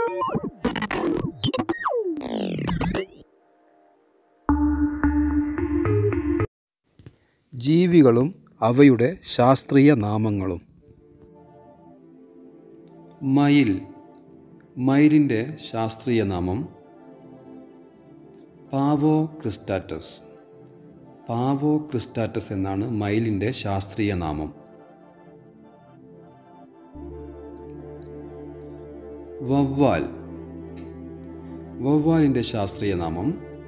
ജീവികളും അവയുടെ ശാസ്ത്രീയ നാമങ്ങളും മയിൽ മയിലിൻ്റെ ശാസ്ത്രീയ നാമം പാവോ ക്രിസ്റ്റാറ്റസ് പാവോ ക്രിസ്റ്റാറ്റസ് എന്നാണ് മയിലിൻ്റെ ശാസ്ത്രീയ നാമം വവ്വാൽ വവ്വാലിൻ്റെ ശാസ്ത്രീയ നാമം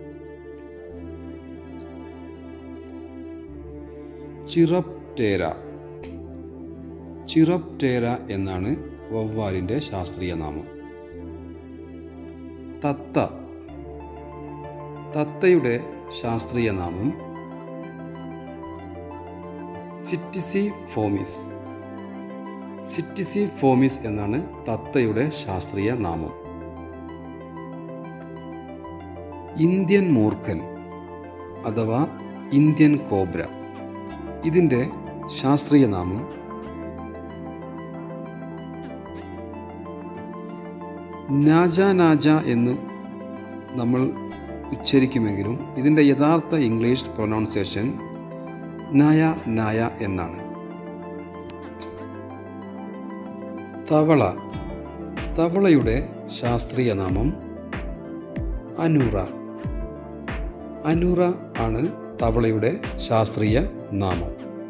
ചിറപ്റ്റേര ചിറപ്റ്റേര എന്നാണ് വവ്വാലിൻ്റെ ശാസ്ത്രീയ നാമം തത്ത തത്തയുടെ ശാസ്ത്രീയ നാമം സിറ്റിസി ഫോമിസ് സിറ്റിസി ഫോമിസ് എന്നാണ് തത്തയുടെ ശാസ്ത്രീയ നാമം ഇന്ത്യൻ മൂർഖൻ അഥവാ ഇന്ത്യൻ കോബ്ര ഇതിൻ്റെ ശാസ്ത്രീയ നാമം നാജ നാജ എന്ന് നമ്മൾ ഉച്ചരിക്കുമെങ്കിലും ഇതിൻ്റെ യഥാർത്ഥ ഇംഗ്ലീഷ് പ്രൊനൗൺസിയേഷൻ നായ നായ എന്നാണ് തവള തവളയുടെ ശാസ്ത്രീയ നാമം അനൂറ അനൂറ ആണ് തവളയുടെ ശാസ്ത്രീയ നാമം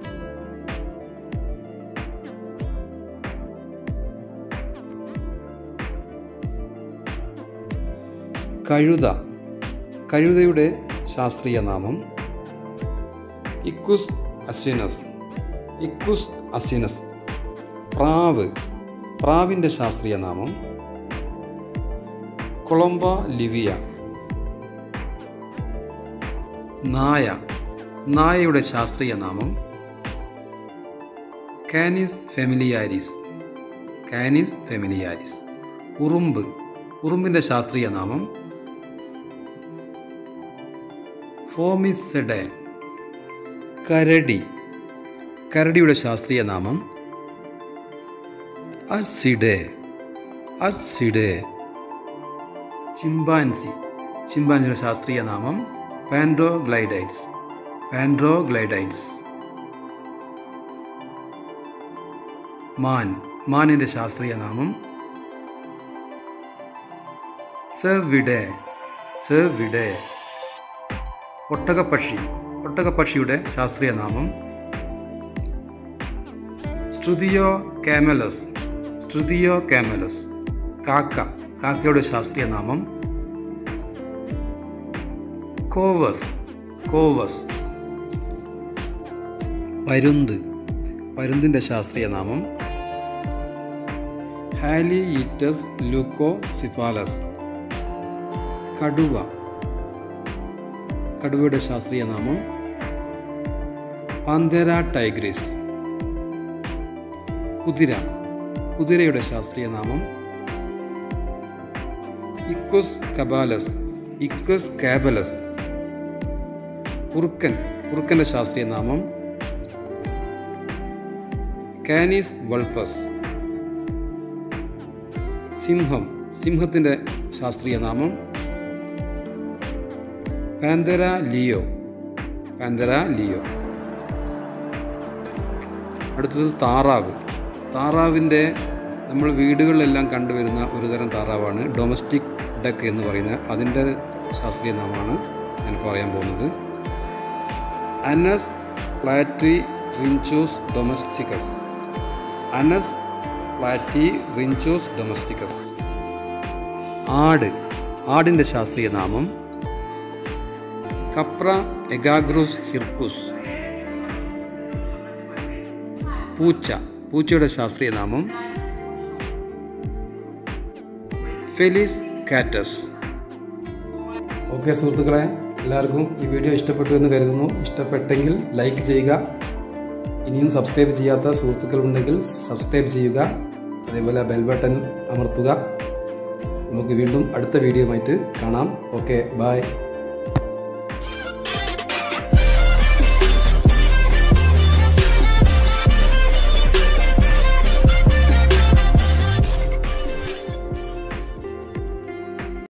കഴുത കഴുതയുടെ ശാസ്ത്രീയ നാമം ഇക്കുസ് അസിനസ് ഇക്കുസ് അസിനസ് പ്രാവ് പ്രാവിൻ്റെ ശാസ്ത്രീയ നാമം കൊളംബ ലിവിയ നായ നായയുടെ ശാസ്ത്രീയ നാമം കാനിസ് ഫെമിലിയാരിസ് കാനിസ് ഫെമിലിയാരിസ് ഉറുമ്പ് ഉറുമ്പിൻ്റെ ശാസ്ത്രീയ നാമം ഫോമിസെഡെ കരടി കരടിയുടെ ശാസ്ത്രീയ നാമം അർസിഡെ അർസിഡെ ചിമ്പാൻസി ചിമ്പാൻസിയുടെ ശാസ്ത്രീയ നാമം പാൻഡ്രോഗ്ലൈഡൈറ്റ്സ് പാൻഡ്രോഗ്ലൈഡൈറ്റ്സ് മാൻ മാനിൻ്റെ ശാസ്ത്രീയ നാമം സെർവിഡെ സെർവിഡെ ഒട്ടകപ്പക്ഷി ഒട്ടകപ്പക്ഷിയുടെ ശാസ്ത്രീയ നാമം സ്ട്രുതിയോ കാമലസ് സ്ട്രുതിയോ കാമലസ് കാക്ക കാക്കയുടെ ശാസ്ത്രീയ നാമം കോവസ് കോവസ് പരുന്ത് പരുന്തിൻ്റെ ശാസ്ത്രീയ നാമം ഹാലിയിറ്റസ് ലൂക്കോസിഫാലസ് കടുവ കടുവയുടെ ശാസ്ത്രീയ നാമം പാന്തേര ടൈഗ്രിസ് കുതിര കുതിരയുടെ ശാസ്ത്രീയ നാമം ഇക്കുസ് കബാലസ് ഇക്കുസ് കാബലസ് കുറുക്കൻ കുറുക്കൻ്റെ ശാസ്ത്രീയ നാമം കാനീസ് വൾപ്പസ് സിംഹം സിംഹത്തിൻ്റെ ശാസ്ത്രീയ നാമം പാന്തര ലിയോ പാന്തര ലിയോ അടുത്തത് താറാവ് താറാവിൻ്റെ നമ്മൾ വീടുകളിലെല്ലാം കണ്ടുവരുന്ന ഒരു തരം താറാവാണ് ഡൊമസ്റ്റിക് ഡക്ക് എന്ന് പറയുന്ന അതിൻ്റെ ശാസ്ത്രീയ നാമമാണ് ഞാൻ പറയാൻ പോകുന്നത് അനസ് പ്ലാറ്റി റിൻചൂസ് ഡൊമസ്റ്റിക്കസ് അനസ് പ്ലാറ്റി റിൻചൂസ് ഡൊമസ്റ്റിക്കസ് ആട് ആടിൻ്റെ ശാസ്ത്രീയ നാമം കപ്ര എഗാഗ്രൂസ് ഹിർക്കുസ് പൂച്ച പൂച്ചയുടെ ശാസ്ത്രീയ നാമം ഫെലിസ് കാറ്റസ് ഓക്കെ സുഹൃത്തുക്കളെ എല്ലാവർക്കും ഈ വീഡിയോ ഇഷ്ടപ്പെട്ടു എന്ന് കരുതുന്നു ഇഷ്ടപ്പെട്ടെങ്കിൽ ലൈക്ക് ചെയ്യുക ഇനിയും സബ്സ്ക്രൈബ് ചെയ്യാത്ത സുഹൃത്തുക്കളുണ്ടെങ്കിൽ സബ്സ്ക്രൈബ് ചെയ്യുക അതേപോലെ ബെൽ ബട്ടൺ അമർത്തുക നമുക്ക് വീണ്ടും അടുത്ത വീഡിയോ ആയിട്ട് കാണാം ഓക്കെ ബായ്